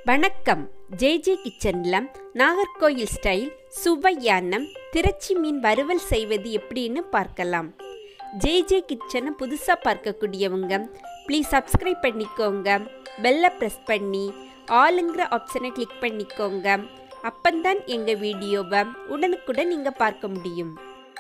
வணக்கம் ஜேஜே கிச்சனில் நாகர்கோயில் ஸ்டைல் சுவையான திரச்சி மீன் வறுவல் செய்வது எப்படின்னு பார்க்கலாம் ஜேஜே கிச்சனை புதுசாக பார்க்கக்கூடியவங்க ப்ளீஸ் சப்ஸ்கிரைப் பண்ணிக்கோங்க பெல்லை ப்ரெஸ் பண்ணி ஆளுங்கிற ஆப்ஷனை கிளிக் பண்ணிக்கோங்க அப்பந்தான் எங்கள் வீடியோவை உடனுக்குடன் நீங்கள் பார்க்க முடியும்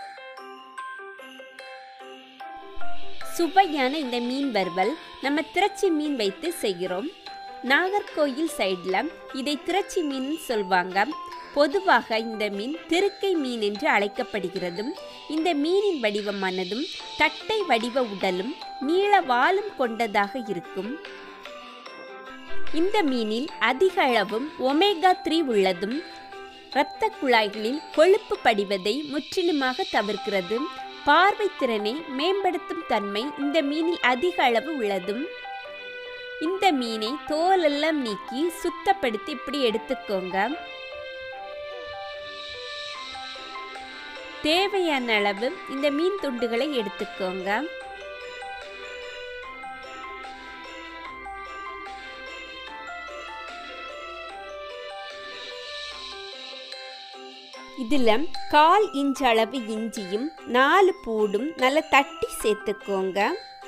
சுவையான இந்த மீன் வறுவல் நம்ம திரச்சி மீன் வைத்து செய்கிறோம் நாகர்கோயில் சைடில் இதை திரச்சி மீன் சொல்வாங்க பொதுவாக இந்த மீன் திருக்கை மீன் என்று அழைக்கப்படுகிறதும் இந்த மீனின் வடிவமானதும் தட்டை வடிவ உடலும் நீள வாலும் கொண்டதாக இருக்கும் இந்த மீனில் அதிக அளவும் ஒமேகா த்ரீ உள்ளதும் இரத்த குழாய்களில் கொழுப்பு படிவதை முற்றிலுமாக தவிர்க்கிறது பார்வை திறனை மேம்படுத்தும் தன்மை இந்த மீனில் அதிக அளவு உள்ளதும் இந்த மீனை தோலெல்லாம் நீக்கி சுத்தப்படுத்தி இப்படி எடுத்துக்கோங்க தேவையான அளவு இந்த மீன் துண்டுகளை எடுத்துக்கோங்க இதில் கால் இன்ச் அளவு இஞ்சியும் நாலு பூடும் நல்லா தட்டி சேர்த்துக்கோங்க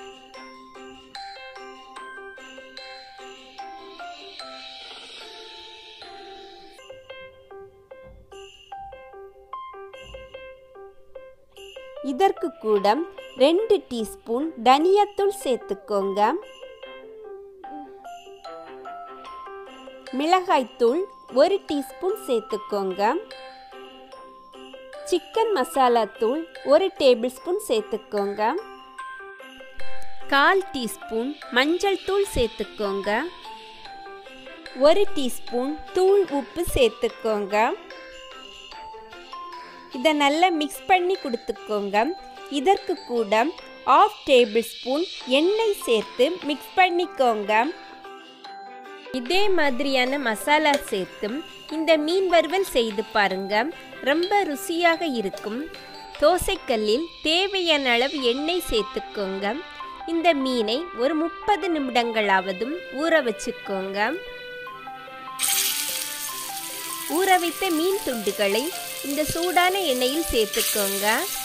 இதற்கு கூட ரெண்டு டீஸ்பூன் தனியாத்தூள் சேர்த்துக்கோங்க மிளகாய்த்தூள் ஒரு டீஸ்பூன் சேர்த்துக்கோங்க சிக்கன் மசாலா தூள் ஒரு டேபிள் ஸ்பூன் சேர்த்துக்கோங்க கால் டீஸ்பூன் மஞ்சள் தூள் சேர்த்துக்கோங்க ஒரு டீஸ்பூன் தூள் உப்பு சேர்த்துக்கோங்க இதை நல்லா மிக்ஸ் பண்ணி கொடுத்துக்கோங்க இதற்கு கூட ஆஃப் டேபிள் ஸ்பூன் எண்ணெய் சேர்த்து மிக்ஸ் பண்ணிக்கோங்க இதே மாதிரியான மசாலா சேர்த்தும் இந்த மீன் வறுவல் செய்து பாருங்க ரொம்ப ருசியாக இருக்கும் தோசைக்கல்லில் தேவையான அளவு எண்ணெய் சேர்த்துக்கோங்க இந்த மீனை ஒரு முப்பது நிமிடங்களாவதும் ஊற வச்சுக்கோங்க ஊற வைத்த மீன் துண்டுகளை இந்த சூடான எண்ணெயில் சேர்த்துக்கோங்க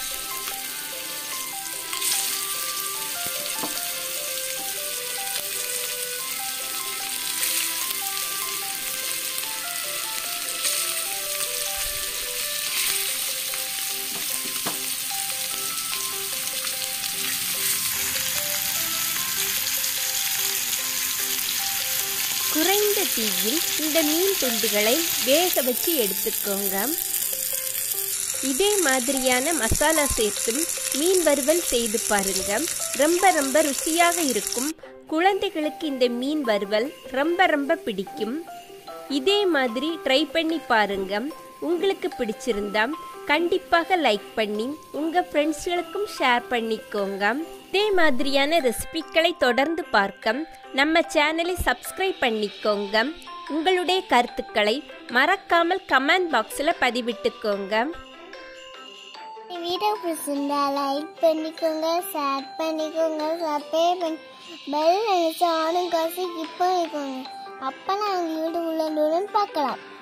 குறைந்த தீயில் இந்த மீன் துண்டுகளை வேக வச்சு எடுத்துக்கோங்க இதே மாதிரியான மசாலா சேர்த்தும் மீன் வறுவல் செய்து பாருங்க ரொம்ப ரொம்ப ருசியாக இருக்கும் குழந்தைகளுக்கு இந்த மீன் வறுவல் ரொம்ப ரொம்ப பிடிக்கும் இதே மாதிரி ட்ரை பண்ணி பாருங்க உங்களுக்கு பிடிச்சிருந்தா கண்டிப்பாக லைக் பண்ணி உங்கள் ஃப்ரெண்ட்ஸ்களுக்கும் ஷேர் பண்ணிக்கோங்க இதே மாதிரியான ரெசிபிக்களை தொடர்ந்து பார்க்க நம்ம சேனலை சப்ஸ்கிரைப் பண்ணிக்கோங்க உங்களுடைய கருத்துக்களை மறக்காமல் கமெண்ட் பாக்ஸில் பதிவிட்டுக்கோங்க வீடியோ பிடிச்சிருந்தா லைக் பண்ணிக்கோங்க ஷேர் பண்ணிக்கோங்க சப்ஸ்கிரைப் பண்ணி பெல் நினைச்சு ஆனும் காசு இப்போ பண்ணிக்கோங்க அப்போ நாங்கள் யூடியூப்ல பார்க்கலாம்